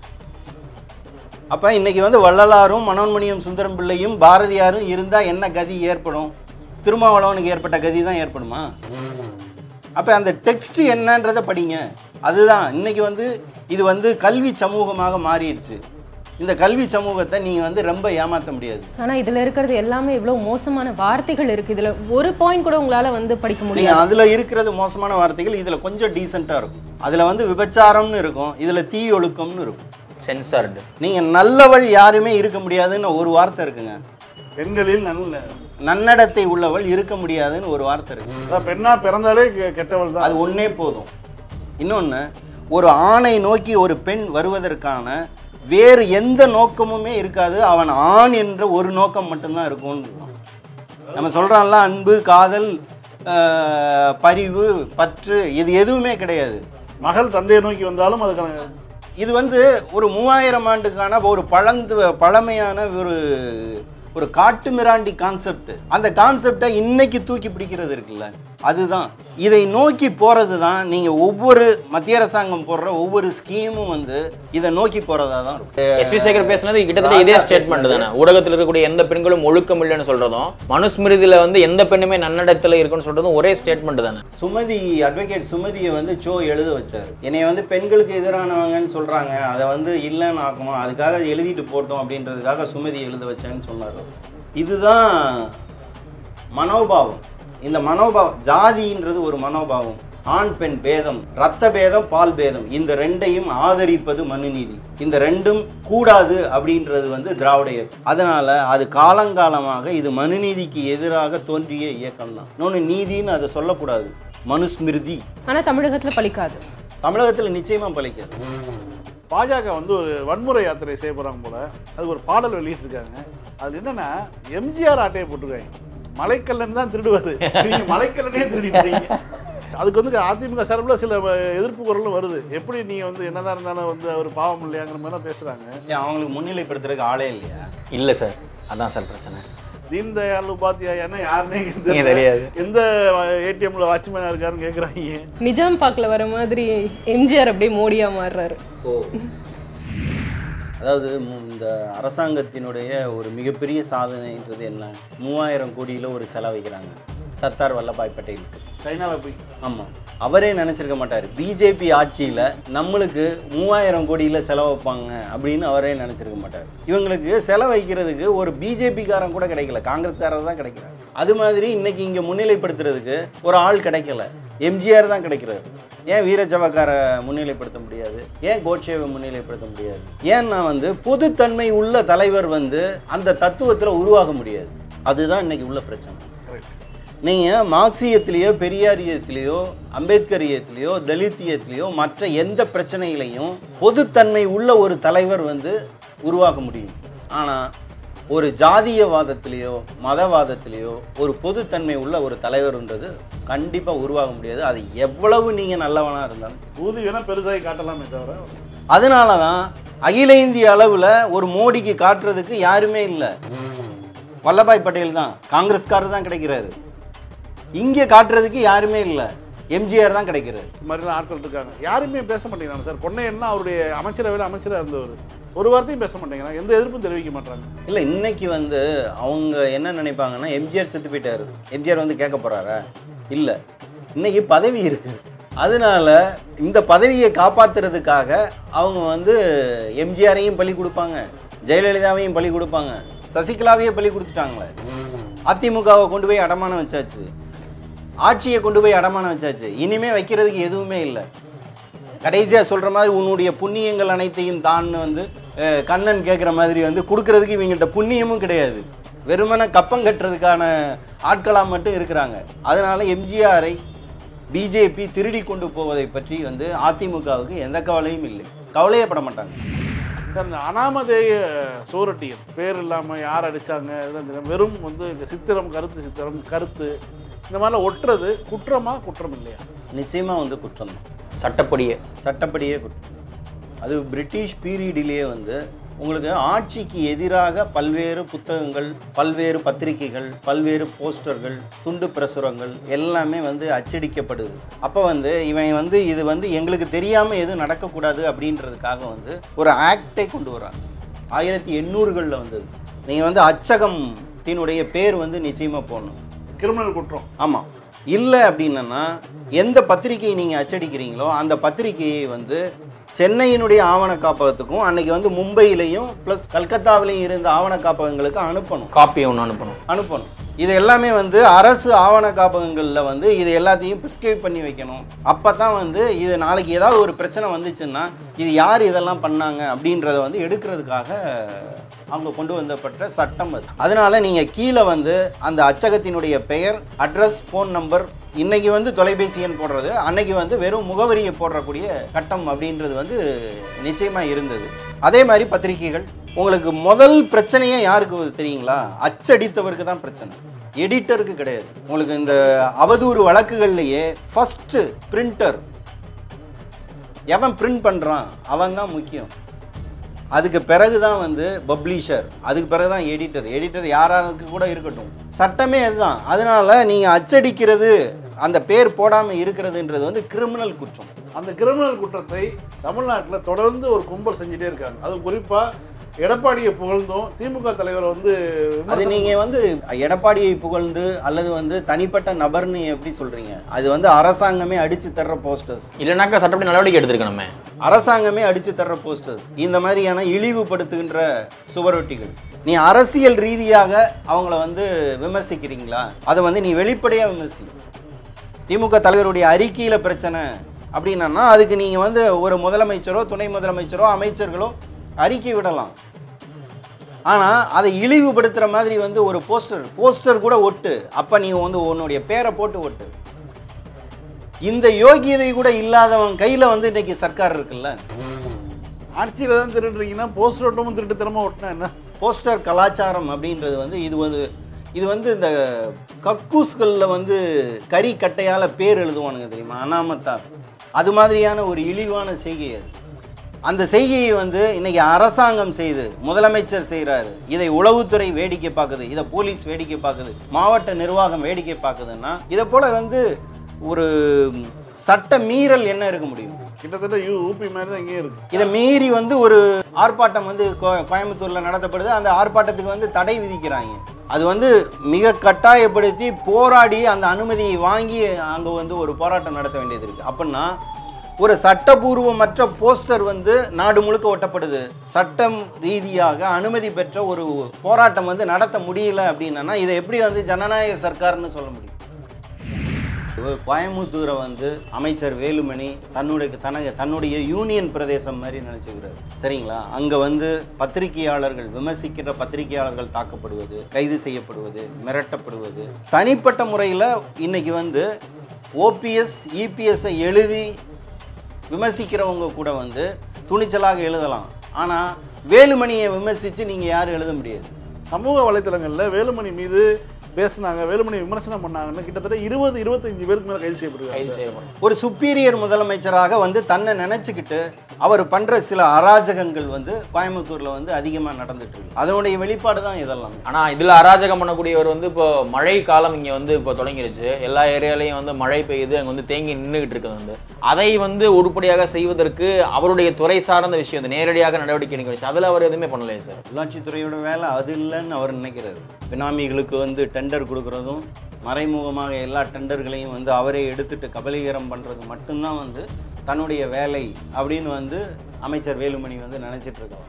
அப்ப இன்னைக்கு வந்து வள்ளலாரும் மனோன்மணியம் சுந்தரம் பிள்ளையும் பாரதியாரும் இருந்தா என்ன கதி ஏற்படும் திருமாவளவனுக்கு ஏற்பட்ட கதி தான் ஏற்படுமா அப்ப அந்த டெக்ஸ்ட் என்னன்றதை படிங்க அதுதான் இன்னைக்கு வந்து இது வந்து கல்வி சமூகமாக மாறிடுச்சு இந்த கல்வி சமூகத்தை நீங்க வந்து ரொம்ப ஏமாத்த முடியாது ஆனா இதுல இருக்கிறது எல்லாமே இவ்வளவு மோசமான வார்த்தைகள் இருக்கு இதுல ஒரு பாயிண்ட் கூட உங்களால வந்து படிக்க நீங்க முடியாது அதுல இருக்கிறது மோசமான வார்த்தைகள் இதுல கொஞ்சம் டீசெண்டா இருக்கும் அதுல வந்து விபச்சாரம்னு இருக்கும் இதுல தீ ஒழுக்கம்னு இருக்கும் சென்சார்டு நீங்க நல்லவள் யாருமே இருக்க முடியாதுன்னு ஒரு வார்த்தை இருக்குங்க பெண்களில் நல்ல நன்னடத்தை உள்ளவள் இருக்க முடியாதுன்னு ஒரு வார்த்தை இருக்கு அதான் பெண்ணா பிறந்தாலே கெ- கெட்டவள் தான் அது ஒண்ணே போதும் இன்னொன்னு ஒரு ஆணை நோக்கி ஒரு பெண் வருவதற்கான வேறு எந்த நோக்கமுமே இருக்காது அவன் ஆண் என்ற ஒரு நோக்கம் மட்டும்தான் இருக்கும்னு நம்ம சொல்றோம்ல அன்பு காதல் ஆஹ், பரிவு பற்று இது எதுவுமே கிடையாது மகள் தந்தையை நோக்கி வந்தாலும் அதுக்கான இது வந்து ஒரு மூவாயிரம் ஆண்டுக்கான ஒரு பழந்து பழமையான ஒரு ஒரு காட்டு மிராண்டி கான்செப்ட் அந்த கான்செப்டை இன்னைக்கு தூக்கி பிடிக்கிறது இருக்குல்ல அதுதான் இதை நோக்கி போறது தான் நீங்க ஒவ்வொரு மத்திய அரசாங்கம் போடுற ஒவ்வொரு ஸ்கீமும் வந்து இதை நோக்கி போறதா தான் இருக்கும் எஸ் வி சேகர் பேசுனது கிட்டத்தட்ட இதே ராஜா ஸ்டேட்மெண்ட் பேசுனது. தானே ஊடகத்தில் இருக்கக்கூடிய எந்த பெண்களும் ஒழுக்கம் இல்லைன்னு சொல்றதும் மனுஸ்மிருதியில வந்து எந்த பெண்ணுமே நன்னடத்துல இருக்குன்னு சொல்றதும் ஒரே ஸ்டேட்மெண்ட் தானே சுமதி அட்வொகேட் சுமதியை வந்து சோ எழுத வச்சார் என்னைய வந்து பெண்களுக்கு எதிரானவங்கன்னு சொல்றாங்க அதை வந்து இல்லைன்னு ஆக்கணும் அதுக்காக எழுதிட்டு போட்டோம் அப்படின்றதுக்காக சுமதி எழுத வச்சேன்னு சொன்னார் இதுதான் மனோபாவம் இந்த மனோபாவம் ஜாதின்றது ஒரு மனோபாவம் ஆண் பெண் பேதம் ரத்த பேதம் பால் பேதம் இந்த ரெண்டையும் ஆதரிப்பது மனுநீதி இந்த ரெண்டும் கூடாது அப்படின்றது வந்து திராவிட இயக்கம் அதனால அது காலங்காலமாக இது மனுநீதிக்கு எதிராக தோன்றிய இயக்கம் தான் இன்னொன்று நீதின்னு அதை சொல்லக்கூடாது மனுஸ்மிருதி ஆனா தமிழகத்துல பலிக்காது தமிழகத்தில் நிச்சயமா பலிக்காது பாஜக வந்து ஒரு வன்முறை யாத்திரை செய்ய போறாங்க போல அதுக்கு ஒரு பாடல் வெளியிட்டிருக்காங்க அதுல என்னன்னா எம்ஜிஆர் ஆட்டையை போட்டிருக்காங்க மலைக்கல்லன் தான் திருடுவாரு நீங்க மலைக்கல்லனே திருடிட்டீங்க அதுக்கு வந்து அதிமுக சார்பில் சில எதிர்ப்பு குரலும் வருது எப்படி நீங்க வந்து என்னதான் இருந்தாலும் வந்து அவர் பாவம் இல்லையாங்கிற மாதிரிலாம் பேசுறாங்க ஏன் அவங்களுக்கு முன்னிலைப்படுத்துறதுக்கு ஆளே இல்லையா இல்ல சார் அதான் சார் பிரச்சனை தீன் தயாள் உபாத்தியாயன்னா யாருன்னே நீங்க தெரியல தெரியாது. எந்த ஏடிஎம்ல வாட்ச்மேனா இருக்காருன்னு கேக்குறாங்க நிஜாம் பாக்கில் வர மாதிரி எம்ஜிஆர் அப்படியே மோடியா மாறுறாரு ஓ அதாவது மு- இந்த அரசாங்கத்தினுடைய ஒரு மிகப்பெரிய சாதனைன்றது என்ன மூவாயிரம் கோடியில் ஒரு செலவைக்கிறாங்க சர்தார் வல்லபாய் பட்டேலுக்கு சைனால போய் ஆமாம் அவரே நினச்சிருக்க மாட்டார் பிஜேபி ஆட்சியில் நம்மளுக்கு மூவாயிரம் கோடியில் செலவு வைப்பாங்க அப்படின்னு அவரே நினச்சிருக்க மாட்டார் இவங்களுக்கு செலவைக்கிறதுக்கு ஒரு பிஜேபிக்காரன் கூட கிடைக்கல காங்கிரஸ்காரர் தான் கிடைக்கிறார் அது மாதிரி இன்னைக்கு இங்கே முன்னிலைப்படுத்துறதுக்கு ஒரு ஆள் கிடைக்கல எம்ஜிஆர் தான் கிடைக்கிறாரு ஏன் வீரஜவக்கார முன்னிலைப்படுத்த முடியாது ஏன் கோட்சேவை முன்னிலைப்படுத்த முடியாது ஏன்னா வந்து பொதுத்தன்மை உள்ள தலைவர் வந்து அந்த தத்துவத்தில் உருவாக முடியாது அதுதான் இன்னைக்கு உள்ள பிரச்சனை நீங்கள் மார்க்சியத்திலேயோ பெரியாரியத்திலேயோ அம்பேத்கரியத்திலேயோ தலித்தியத்திலேயோ மற்ற எந்த பிரச்சனையிலையும் பொதுத்தன்மை உள்ள ஒரு தலைவர் வந்து உருவாக்க முடியும் ஆனால் ஒரு ஜாதியவாதத்திலேயோ மதவாதத்திலேயோ ஒரு பொதுத்தன்மை உள்ள ஒரு தலைவர்ன்றது கண்டிப்பாக உருவாக முடியாது அது எவ்வளவு நீங்கள் நல்லவனாக இருந்தாலும் சரி. ஊதி வேணா பெருசாகி காட்டலாமே தவிர அதனால தான் அகில இந்திய அளவில் ஒரு மோடிக்கு காட்டுறதுக்கு யாருமே இல்லை வல்லபாய் பட்டேல் தான் காங்கிரஸ்காரர் தான் கிடைக்கிறாரு இங்கே காட்டுறதுக்கு யாருமே இல்லை எம்ஜிஆர் தான் கிடைக்கிறாரு இந்த மாதிரிலாம் ஆட்கள் இருக்காங்க யாருமே பேச மாட்டேங்கிறாங்க சார் பொன்னையன்னா அவருடைய அமைச்சரவையில் அமைச்சராக இருந்தவர் ஒரு வார்த்தையும் பேச மாட்டேங்கிறாங்க எந்த எதிர்ப்பும் தெரிவிக்க மாட்டாங்க இல்லை இன்னைக்கு வந்து அவங்க என்ன நினைப்பாங்கன்னா எம்ஜிஆர் செத்து போயிட்டாரு எம்ஜிஆர் வந்து கேட்க போறாரா இல்லை இன்னைக்கு பதவி இருக்கு அதனால இந்த பதவியை காப்பாத்துறதுக்காக அவங்க வந்து எம்ஜிஆரையும் பலி கொடுப்பாங்க ஜெயலலிதாவையும் பலி கொடுப்பாங்க சசிகலாவையே பலி கொடுத்துட்டாங்களே அதிமுகவை கொண்டு போய் அடமானம் வச்சாச்சு ஆட்சியை கொண்டு போய் அடமானம் வச்சாச்சு இனிமே வைக்கிறதுக்கு எதுவுமே இல்லை கடைசியாக சொல்கிற மாதிரி உன்னுடைய புண்ணியங்கள் அனைத்தையும் தான் வந்து அஹ், கண்ணன் கேட்குற மாதிரி வந்து கொடுக்கறதுக்கு இவங்கள்ட்ட புண்ணியமும் கிடையாது வெறுமனே கப்பம் கட்டுறதுக்கான ஆட்களாக மட்டும் இருக்கிறாங்க அதனால் எம்ஜிஆரை பிஜேபி திருடி கொண்டு போவதை பற்றி வந்து அதிமுகவுக்கு எந்த கவலையும் இல்லை கவலையப்பட மாட்டாங்க சார் இந்த அனாமதேய சோரட்டியல் பேர் இல்லாமல் யார் அடிச்சாங்க இதெல்லாம் தெரியாது. வெறும் வந்து இந்த சித்திரம் கருத்து சித்திரம் கருத்து இந்த மாதிரிலாம் ஒட்டுறது குற்றமா குற்றம் இல்லையா நிச்சயமாக வந்து குற்றம் தான் சட்டப்படியே சட்டப்படியே குற்றம் அது பிரிட்டிஷ் பீரியடிலேயே வந்து உங்களுக்கு ஆட்சிக்கு எதிராக பல்வேறு புத்தகங்கள் பல்வேறு பத்திரிகைகள் பல்வேறு போஸ்டர்கள் துண்டு பிரசுரங்கள் எல்லாமே வந்து அச்சடிக்கப்படுது அப்போ வந்து இவன் வந்து இது வந்து எங்களுக்கு தெரியாமல் எதுவும் நடக்கக்கூடாது அப்படின்றதுக்காக வந்து ஒரு ஆக்டை கொண்டு வராங்க ஆயிரத்தி எண்ணூறுகளில் வந்தது நீங்கள் வந்து அச்சகத்தினுடைய பேர் வந்து நிச்சயமாக போடணும் கிரிமினல் குற்றம் ஆமாம் இல்லை அப்படின்னா எந்த பத்திரிகையை நீங்கள் அச்சடிக்கிறீங்களோ அந்த பத்திரிகையை வந்து சென்னையினுடைய ஆவண காப்பகத்துக்கும் அன்னைக்கு வந்து மும்பையிலையும் ப்ளஸ் கல்கத்தாவிலையும் இருந்த ஆவண காப்பகங்களுக்கு அனுப்பணும் காப்பி ஒன்று அனுப்பணும் அனுப்பணும் இது எல்லாமே வந்து அரசு ஆவண காப்பகங்களில் வந்து இது எல்லாத்தையும் ப்ரிஸ்கிரைப் பண்ணி வைக்கணும் அப்போ தான் வந்து இது நாளைக்கு ஏதாவது ஒரு பிரச்சனை வந்துச்சுன்னா இது யார் இதெல்லாம் பண்ணாங்க அப்படின்றத வந்து எடுக்கிறதுக்காக அவங்க கொண்டு வந்தப்பட்ட சட்டம் அது அதனால நீங்கள் கீழே வந்து அந்த அச்சகத்தினுடைய பெயர் அட்ரஸ் ஃபோன் நம்பர் இன்னைக்கு வந்து தொலைபேசி எண் போடுறது அன்னைக்கு வந்து வெறும் முகவரியை போடுறக்கூடிய கட்டம் அப்படின்றது வந்து நிச்சயமாக இருந்தது அதே மாதிரி பத்திரிகைகள் உங்களுக்கு முதல் பிரச்சனையே யாருக்கு தெரியுங்களா அச்சடித்தவருக்கு தான் பிரச்சனை எடிட்டருக்கு கிடையாது உங்களுக்கு இந்த அவதூறு வழக்குகள்லையே ஃபர்ஸ்ட் பிரிண்டர் எவன் பிரிண்ட் பண்ணுறான் அவன் தான் முக்கியம் அதுக்கு பிறகு தான் வந்து பப்ளிஷர் அதுக்கு பிறகு தான் எடிட்டர் எடிட்டர் யாராருக்கு கூட இருக்கட்டும் சட்டமே அதுதான் அதனால நீங்கள் அச்சடிக்கிறது அந்த பேர் போடாமல் இருக்கிறதுன்றது வந்து கிரிமினல் குற்றம் அந்த கிரிமினல் குற்றத்தை தமிழ்நாட்டில் தொடர்ந்து ஒரு கும்பல் செஞ்சுட்டே இருக்காங்க அதுவும் குறிப்பாக எடப்பாடியை புகழ்ந்தும் திமுக தலைவரை வந்து அது விமர்சனம் நீங்கள் வந்து எடப்பாடியை புகழ்ந்து அல்லது வந்து தனிப்பட்ட நபர்னு எப்படி சொல்கிறீங்க அது வந்து அரசாங்கமே அடித்து தர்ற போஸ்டர்ஸ் இல்லைனாக்கா சட்டப்படி நடவடிக்கை எடுத்திருக்கணுமே அரசாங்கமே அடித்து தர்ற போஸ்டர்ஸ் இந்த மாதிரியான இழிவுபடுத்துகின்ற சுவரொட்டிகள் நீ அரசியல் ரீதியாக அவங்கள வந்து விமர்சிக்கிறீங்களா அதை வந்து நீ வெளிப்படையாக விமர்சி திமுக தலைவருடைய அறிக்கையில் பிரச்சனை அப்படின்னா அதுக்கு நீங்கள் வந்து ஒரு முதலமைச்சரோ துணை முதலமைச்சரோ அமைச்சர்களோ அறிக்கை விடலாம் ஆனால் அதை இழிவுபடுத்துகிற மாதிரி வந்து ஒரு போஸ்டர் போஸ்டர் கூட ஒட்டு அப்போ நீ வந்து உன்னுடைய பேரை போட்டு ஒட்டு இந்த யோகியதை கூட இல்லாதவன் கையில் வந்து இன்னைக்கு சர்க்கார் இருக்குல்ல ஆட்சியில் தான் திருடுறீங்கன்னா போஸ்டர் ஒட்டமும் திருட்டுத்தனமாக ஒட்டினா என்ன போஸ்டர் கலாச்சாரம் அப்படின்றது வந்து இது வந்து இது வந்து இந்த கக்கூஸ்களில் வந்து கறி கட்டையால் பேர் எழுதுவானுங்க தெரியுமா அனாமத்தா அது மாதிரியான ஒரு இழிவான செய்கை அது அந்த செய்கையை வந்து இன்னைக்கு அரசாங்கம் செய்து முதலமைச்சர் செய்கிறாரு இதை உளவுத்துறை வேடிக்கை பார்க்குது இதை போலீஸ் வேடிக்கை பார்க்குது மாவட்ட நிர்வாகம் வேடிக்கை பார்க்குதுன்னா இதை போல வந்து ஒரு சட்ட மீறல் என்ன இருக்க முடியும் கிட்டத்தட்ட யூ ஊபி மாதிரி தான் இங்கேயும் இருக்கு இதை மீறி வந்து ஒரு ஆர்ப்பாட்டம் வந்து கோ- கோயம்புத்தூர்ல நடத்தப்படுது அந்த ஆர்ப்பாட்டத்துக்கு வந்து தடை விதிக்கிறாங்க அது வந்து மிக கட்டாயப்படுத்தி போராடி அந்த அனுமதியை வாங்கி அங்க வந்து ஒரு போராட்டம் நடத்த வேண்டியது இருக்கு அப்படின்னா ஒரு சட்டபூர்வமற்ற போஸ்டர் வந்து நாடு முழுக்க ஒட்டப்படுது சட்டம் ரீதியாக அனுமதி பெற்ற ஒரு போராட்டம் வந்து நடத்த முடியல அப்படின்னா இதை எப்படி வந்து ஜனநாயக சர்க்கார்னு சொல்ல முடியும் கோயம்புத்தூரை வந்து அமைச்சர் வேலுமணி தன்னுடைய தனக்கு தன்னுடைய யூனியன் பிரதேசம் மாதிரி நினச்சிக்கிறாரு சரிங்களா அங்கே வந்து பத்திரிகையாளர்கள் விமர்சிக்கிற பத்திரிகையாளர்கள் தாக்கப்படுவது கைது செய்யப்படுவது மிரட்டப்படுவது தனிப்பட்ட முறையில் இன்னைக்கு வந்து ஓபிஎஸ் இபிஎஸ்ஸை எழுதி விமர்சிக்கிறவங்க கூட வந்து துணிச்சலாக எழுதலாம் ஆனால் வேலுமணியை விமர்சித்து நீங்கள் யாரும் எழுத முடியாது சமூக வலைத்தளங்கள்ல வேலுமணி மீது பேசுனாங்க வேலுமணி விமர்சனம் பண்ணாங்கன்னு கிட்டத்தட்ட இருபது இருபத்தஞ்சு பேருக்கு மேல கைது செய்யப்படுறாங்க கைது செய்யப்படும் ஒரு சுப்பீரியர் முதலமைச்சராக வந்து தன்னை நினைச்சுக்கிட்டு அவர் பண்ற சில அராஜகங்கள் வந்து கோயம்புத்தூர்ல வந்து அதிகமா நடந்துட்டு இருக்கு அதனுடைய வெளிப்பாடு தான் இதெல்லாம் ஆனா இதுல அராஜகம் பண்ணக்கூடியவர் வந்து இப்போ மழை காலம் இங்க வந்து இப்போ தொடங்கிருச்சு எல்லா ஏரியாலையும் வந்து மழை பெய்யுது அங்க வந்து தேங்கி நின்றுகிட்டு இருக்குது வந்து அதை வந்து உருப்படியாக செய்வதற்கு அவருடைய துறை சார்ந்த விஷயம் வந்து நேரடியாக நடவடிக்கை எடுக்க விஷயம் அதுல அவர் எதுவுமே பண்ணலையே சார் உள்ளாட்சித்துறையோட வேலை அது இல்லைன்னு அவர் நினைக்கிறாரு பினாமிகளுக்கு வந்து டெண்டர் கொடுக்கறதும் மறைமுகமாக எல்லா டெண்டர்களையும் வந்து அவரே எடுத்துட்டு கபலீகரம் பண்றது மட்டும்தான் வந்து தன்னுடைய வேலை அப்படின்னு வந்து அமைச்சர் வேலுமணி வந்து நினைச்சிட்டு இருக்காங்க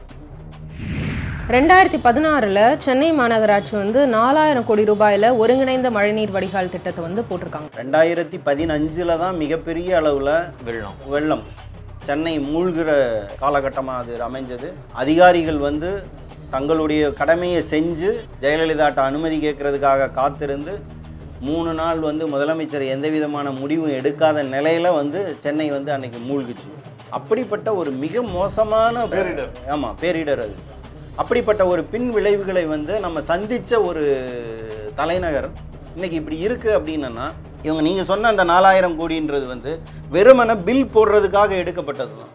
ரெண்டாயிரத்தி பதினாறில் சென்னை மாநகராட்சி வந்து நாலாயிரம் கோடி ரூபாயில் ஒருங்கிணைந்த மழைநீர் வடிகால் திட்டத்தை வந்து போட்டிருக்காங்க ரெண்டாயிரத்தி பதினஞ்சில் தான் மிகப்பெரிய அளவில் வெள்ளம் வெள்ளம் சென்னை மூழ்கிற காலகட்டமாக அது அமைஞ்சது அதிகாரிகள் வந்து தங்களுடைய கடமையை செஞ்சு ஜெயலலிதாட்ட அனுமதி கேட்கறதுக்காக காத்திருந்து மூணு நாள் வந்து முதலமைச்சர் எந்த விதமான முடிவும் எடுக்காத நிலையில வந்து சென்னை வந்து அன்னைக்கு மூழ்கிச்சு அப்படிப்பட்ட ஒரு மிக மோசமான பேரிடர் ஆமாம் பேரிடர் அது அப்படிப்பட்ட ஒரு பின் விளைவுகளை வந்து நம்ம சந்திச்ச ஒரு தலைநகர் இன்னைக்கு இப்படி இருக்கு அப்படின்னா இவங்க நீங்க சொன்ன அந்த நாலாயிரம் கோடின்றது வந்து வெறுமனே பில் போடுறதுக்காக எடுக்கப்பட்டது தான்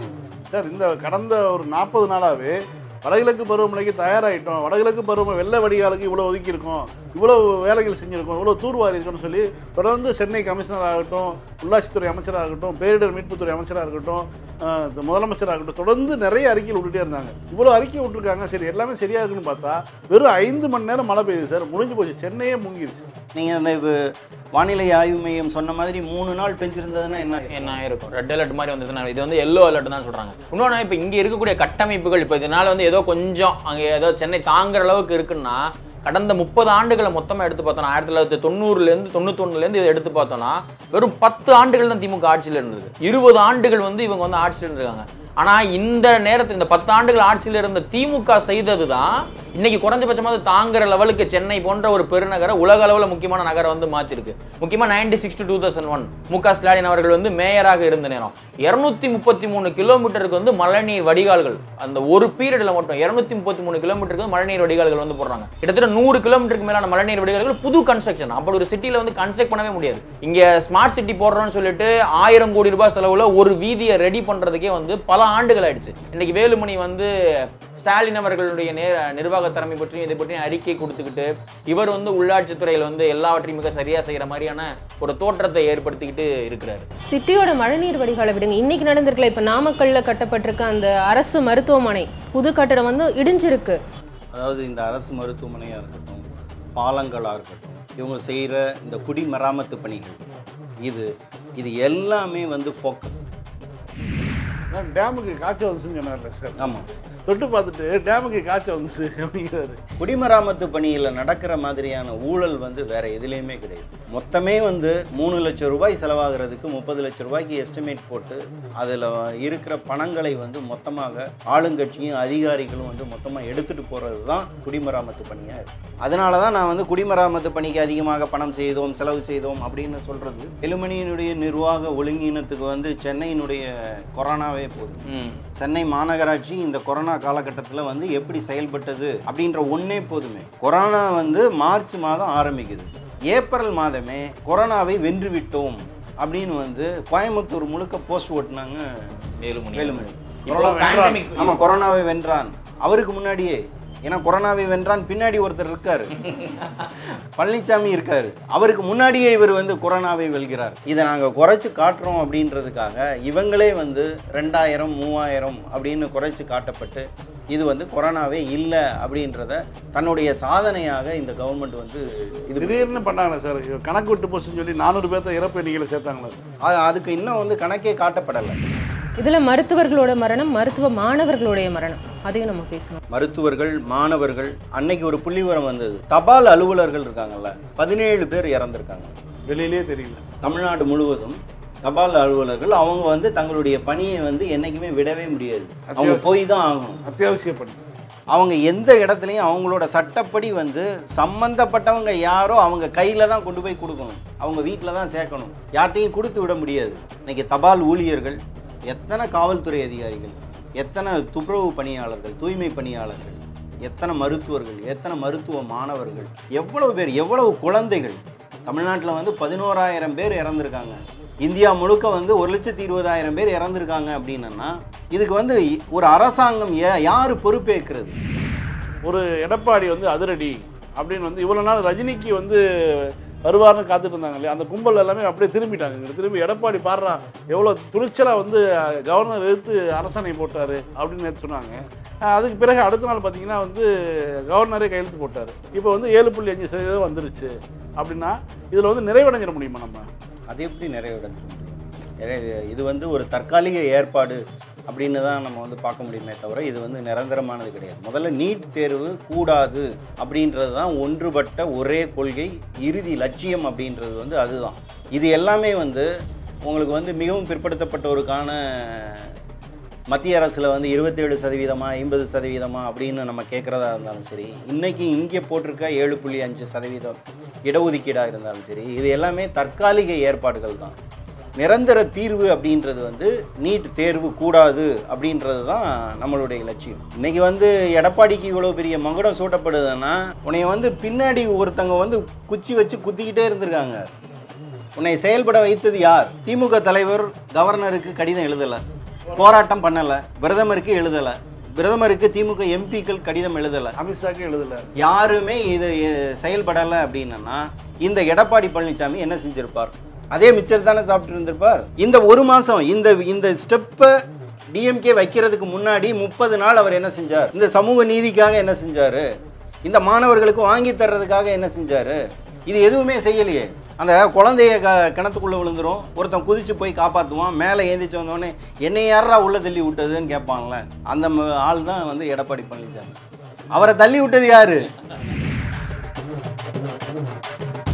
சார் இந்த கடந்த ஒரு நாற்பது நாளாவே வடகிழக்கு பருவமழைக்கு தயாராகிட்டோம் வடகிழக்கு பருவமழை வெள்ள வடிகாலுக்கு இவ்வளோ ஒதுக்கியிருக்கோம் இவ்வளோ வேலைகள் செஞ்சுருக்கோம் இவ்வளோ தூர்வாரி இருக்கோம்னு சொல்லி தொடர்ந்து சென்னை கமிஷனர் ஆகட்டும் உள்ளாட்சித்துறை அமைச்சராக இருக்கட்டும் பேரிடர் மீட்புத்துறை அமைச்சராக இருக்கட்டும் ஆஹ், இந்த முதலமைச்சராக இருக்கட்டும் தொடர்ந்து நிறைய அறிக்கைகள் விட்டுட்டே இருந்தாங்க இவ்வளோ அறிக்கை விட்டுருக்காங்க சரி எல்லாமே சரியா இருக்குன்னு பார்த்தா வெறும் ஐந்து மணி நேரம் மழை பெய்யுது சார் முடிஞ்சு போச்சு சென்னையே முங்கிருச்சு நீங்க அந்த இப்ப வானிலை ஆய்வு மையம் சொன்ன மாதிரி மூணு நாள் பெஞ்சிருந்ததுன்னா என்ன என்ன இருக்கும் ரெட் அலர்ட் மாதிரி வந்துச்சுன்னா இது வந்து எல்லோ அலர்ட் தான் சொல்றாங்க இன்னொன்று இப்போ இங்க இருக்கக்கூடிய கட்டமைப்புகள் இப்போ இதனால வந்து ஏதோ கொஞ்சம் அங்க ஏதோ சென்னை தாங்குற அளவுக்கு இருக்குன்னா கடந்த முப்பது ஆண்டுகளை மொத்தமா எடுத்து பார்த்தோம்னா ஆயிரத்தி தொள்ளாயிரத்தி தொண்ணூறுலேருந்து தொண்ணூத்தொன்னுலேருந்து இதை எடுத்து பார்த்தோம்னா வெறும் பத்து ஆண்டுகள் தான் திமுக ஆட்சியில் இருந்தது இருபது ஆண்டுகள் வந்து இவங்க வந்து ஆட்சியில் இருந்திருக்காங்க ஆனா இந்த நேரத்தில் இந்த பத்து ஆண்டுகள் ஆட்சியில் இருந்த திமுக செய்தது தான் இன்னைக்கு குறைஞ்சபட்சமாக தாங்குற லெவலுக்கு சென்னை போன்ற ஒரு பெருநகர உலக அளவில் முக்கியமான நகரம் வந்து மாத்திருக்கு முக்கியமா ninety six to two thousand one Mu Ka Stalin அவர்கள் வந்து மேயராக இருந்த நேரம் இருநூத்தி முப்பத்தி மூணு கிலோமீட்டருக்கு வந்து மழைநீர் வடிகால்கள் அந்த ஒரு பீரியட்ல மட்டும் இருநூத்தி முப்பத்தி மூணு கிலோமீட்டருக்கு வந்து மழைநீர் வடிகால்கள் வந்து போடுறாங்க கிட்டத்தட்ட நூறு கிலோமீட்டருக்கு மேலான மழைநீர் வடிகால்கள் புது கன்ஸ்ட்ரக்ஷன் அப்படி ஒரு சிட்டில வந்து கன்ஸ்ட்ரக்ட் பண்ணவே முடியாது இங்க ஸ்மார்ட் சிட்டி போடுறோம்னு சொல்லிட்டு ஆயிரம் கோடி ரூபாய் செலவுல ஒரு வீதியை ரெடி பண்றதுக்கே வந்து பல ஆண்டுகள் ஆயிடுச்சு இன்னைக்கு வேலுமணி வந்து ஸ்டாலின் அவர்களுடைய நே நிர்வாக திறமை பற்றியும் இதை பற்றியும் அறிக்கை கொடுத்துக்கிட்டு இவர் வந்து உள்ளாட்சித்துறையில் வந்து எல்லாவற்றையும் மிக சரியா செய்யற மாதிரியான ஒரு தோற்றத்தை ஏற்படுத்திக்கிட்டு இருக்கிறாரு சிட்டியோட மழைநீர் வடிகாலை விடுங்க இன்னைக்கு நடந்திருக்கல இப்போ நாமக்கல்ல கட்டப்பட்டிருக்க அந்த அரசு மருத்துவமனை புது கட்டடம் வந்து இடிஞ்சிருக்கு அதாவது இந்த அரசு மருத்துவமனையாக இருக்கட்டும் பாலங்களாக இருக்கட்டும் இவங்க செய்கிற இந்த குடிமராமத்து பணிகள் இது இது எல்லாமே வந்து ஃபோக்கஸ் நான் டேமுக்கு காய்ச்சல் வந்துச்சுன்னு சொன்னார்ல சார் ஆமாம் தொட்டு பார்த்துட்டு டேமுக்கு காய்ச்சல் வந்துச்சு அப்படிங்கிறாரு குடிமராமத்து பணியில் நடக்கிற மாதிரியான ஊழல் வந்து வேற எதுலேயுமே கிடையாது மொத்தமே வந்து மூணு லட்சம் ரூபாய் செலவாகிறதுக்கு முப்பது லட்சம் ரூபாய்க்கு எஸ்டிமேட் போட்டு அதில் இருக்கிற பணங்களை வந்து மொத்தமாக ஆளுங்கட்சியும் அதிகாரிகளும் வந்து மொத்தமாக எடுத்துட்டு போகிறது தான் குடிமராமத்து பணியாக இருக்கு அதனால தான் நான் வந்து குடிமராமத்து பணிக்கு அதிகமாக பணம் செய்தோம் செலவு செய்தோம் அப்படின்னு சொல்றது எலுமணியினுடைய நிர்வாக ஒழுங்கீனத்துக்கு வந்து சென்னையினுடைய கொரோனாவே போதும் ம் சென்னை மாநகராட்சி இந்த கொரோனா காலகட்டத்தில் வந்து எப்படி செயல்பட்டது அப்படின்ற ஒன்றே போதுமே கொரோனா வந்து மார்ச் மாதம் ஆரம்பிக்குது ஏப்ரல் மாதமே கொரோனாவை வென்று விட்டோம் அப்படின்னு வந்து கோயம்புத்தூர் முழுக்க போஸ்ட் ஓட்டுனாங்க வேலுமணி வேலுமணி இப்போ கொரோனா வென்றான். pandemic ஆமா கொரோனாவை வென்றான் அவருக்கு முன்னாடியே ஏன்னா கொரோனாவை வென்றான் பின்னாடி ஒருத்தர் இருக்காரு பழனிசாமி இருக்காரு அவருக்கு முன்னாடியே இவர் வந்து கொரோனாவை வெல்கிறார் இதை நாங்கள் குறைச்சு காட்டுறோம் அப்படின்றதுக்காக இவங்களே வந்து ரெண்டாயிரம் மூவாயிரம் அப்படின்னு குறைச்சு காட்டப்பட்டு இது வந்து கொரோனாவே இல்லை அப்படின்றத தன்னுடைய சாதனையாக இந்த கவர்மெண்ட் வந்து இது திடீர்னு பண்ணாங்களே சார் கணக்கு விட்டு போச்சுன்னு சொல்லி நானூறு பேர்த்த இறப்பு எண்ணிக்கையில் சேர்த்தாங்களே அது- அதுக்கு இன்னும் வந்து கணக்கே காட்டப்படலை இதுல மருத்துவர்களோட மரணம் மருத்துவ மாணவர்களுடைய மரணம் அதையும் நம்ம பேசணும் மருத்துவர்கள் மாணவர்கள் அன்னைக்கு ஒரு புள்ளிவரம் வந்தது தபால் அலுவலர்கள் இருக்காங்கல்ல பதினேழு பேர் இறந்திருக்காங்க வெளியிலே தெரியல தமிழ்நாடு முழுவதும் தபால் அலுவலர்கள் அவங்க வந்து தங்களுடைய பணியை வந்து என்னைக்குமே விடவே முடியாது அவங்க போய் தான் ஆகணும் அத்தியாவசிய பணி அவங்க எந்த இடத்துலையும் அவங்களோட சட்டப்படி வந்து சம்பந்தப்பட்டவங்க யாரோ அவங்க கையில் தான் கொண்டு போய் கொடுக்கணும் அவங்க வீட்டில் தான் சேர்க்கணும் யார்ட்டையும் கொடுத்து விட முடியாது இன்னைக்கு தபால் ஊழியர்கள் எத்தனை காவல்துறை அதிகாரிகள் எத்தனை துப்புரவு பணியாளர்கள் தூய்மை பணியாளர்கள் எத்தனை மருத்துவர்கள் எத்தனை மருத்துவ மாணவர்கள் எவ்வளவு பேர் எவ்வளவு குழந்தைகள் தமிழ்நாட்டில் வந்து பதினோராயிரம் பேர் இறந்துருக்காங்க இந்தியா முழுக்க வந்து ஒரு லட்சத்தி இருபதாயிரம் பேர் இறந்துருக்காங்க அப்படின்னா இதுக்கு வந்து ஒரு அரசாங்கம் யா- யாரு பொறுப்பேற்கிறது ஒரு எடப்பாடி வந்து அதிரடி அப்படின்னு வந்து இவ்வளோ நாள் ரஜினிக்கு வந்து வருவார்னு காத்துட்டு இருந்தாங்க இல்லையா அந்த கும்பல் எல்லாமே அப்படியே திரும்பிட்டாங்க இங்க திரும்பி எடப்பாடி பாடுறா எவ்வளோ துணிச்சலாக வந்து அஹ், கவர்னர் எதிர்த்து அரசாணை போட்டார் அப்படின்னு நேத்து சொன்னாங்க அஹ், அதுக்கு பிறகு அடுத்த நாள் பார்த்தீங்கன்னா வந்து கவர்னரே கையெழுத்து போட்டார் இப்போ வந்து ஏழு புள்ளி அஞ்சு சதவீதம் வந்துருச்சு அப்படின்னா இதில் வந்து நிறைவடைஞ்சிட முடியுமா நம்ம அது எப்படி நிறைவேற்ற முடியும் எனவே இது வந்து ஒரு தற்காலிக ஏற்பாடு அப்படின்னு தான் நம்ம வந்து பார்க்க முடியுமே தவிர இது வந்து நிரந்தரமானது கிடையாது முதல்ல நீட் தேர்வு கூடாது அப்படின்றது தான் ஒன்றுபட்ட ஒரே கொள்கை இறுதி லட்சியம் அப்படின்றது வந்து அதுதான் இது எல்லாமே வந்து உங்களுக்கு வந்து மிகவும் பிற்படுத்தப்பட்டோருக்கான மத்திய அரசில் வந்து இருபத்தேழு சதவீதமா ஐம்பது சதவீதமா அப்படின்னு நம்ம கேட்குறதா இருந்தாலும் சரி இன்னைக்கு இங்கே போட்டிருக்க ஏழு புள்ளி அஞ்சு சதவீதம் இடஒதுக்கீடாக இருந்தாலும் சரி இது எல்லாமே தற்காலிக ஏற்பாடுகள் தான் நிரந்தர தீர்வு அப்படின்றது வந்து நீட் தேர்வு கூடாது அப்படின்றது தான் நம்மளுடைய லட்சியம் இன்னைக்கு வந்து எடப்பாடிக்கு இவ்வளோ பெரிய மகுடம் சூட்டப்படுதுன்னா உன்னை வந்து பின்னாடி ஒருத்தங்க வந்து குச்சி வச்சு குத்திக்கிட்டே இருந்திருக்காங்க உன்னை செயல்பட வைத்தது யார் திமுக தலைவர் கவர்னருக்கு கடிதம் எழுதலை போராட்டம் பண்ணலை பிரதமருக்கு எழுதலை பிரதமருக்கு திமுக எம்பிக்கள் கடிதம் எழுதலை அமித்ஷாக்கு எழுதலை யாருமே இது அஹ், செயல்படலை அப்படின்னா இந்த எடப்பாடி பழனிசாமி என்ன செஞ்சிருப்பார் அதே மிச்சர் தானே சாப்பிட்டு இருந்திருப்பார் இந்த ஒரு மாசம் இந்த இந்த ஸ்டெப்பை டிஎம்கே வைக்கிறதுக்கு முன்னாடி முப்பது நாள் அவர் என்ன செஞ்சார் இந்த சமூக நீதிக்காக என்ன செஞ்சாரு இந்த மாணவர்களுக்கு வாங்கி தர்றதுக்காக என்ன செஞ்சாரு இது எதுவுமே செய்யலையே அந்த குழந்தைய க கிணத்துக்குள்ளே விழுந்துரும் ஒருத்தன் குதிச்சு போய் காப்பாற்றுவான் மேலே ஏந்திச்சு வந்தோடனே என்னை யாரா உள்ள தள்ளி விட்டதுன்னு கேட்பான்ல அந்த ம- ஆள் தான் வந்து எடப்பாடி பழனிசாமி அவரை தள்ளி விட்டது யாரு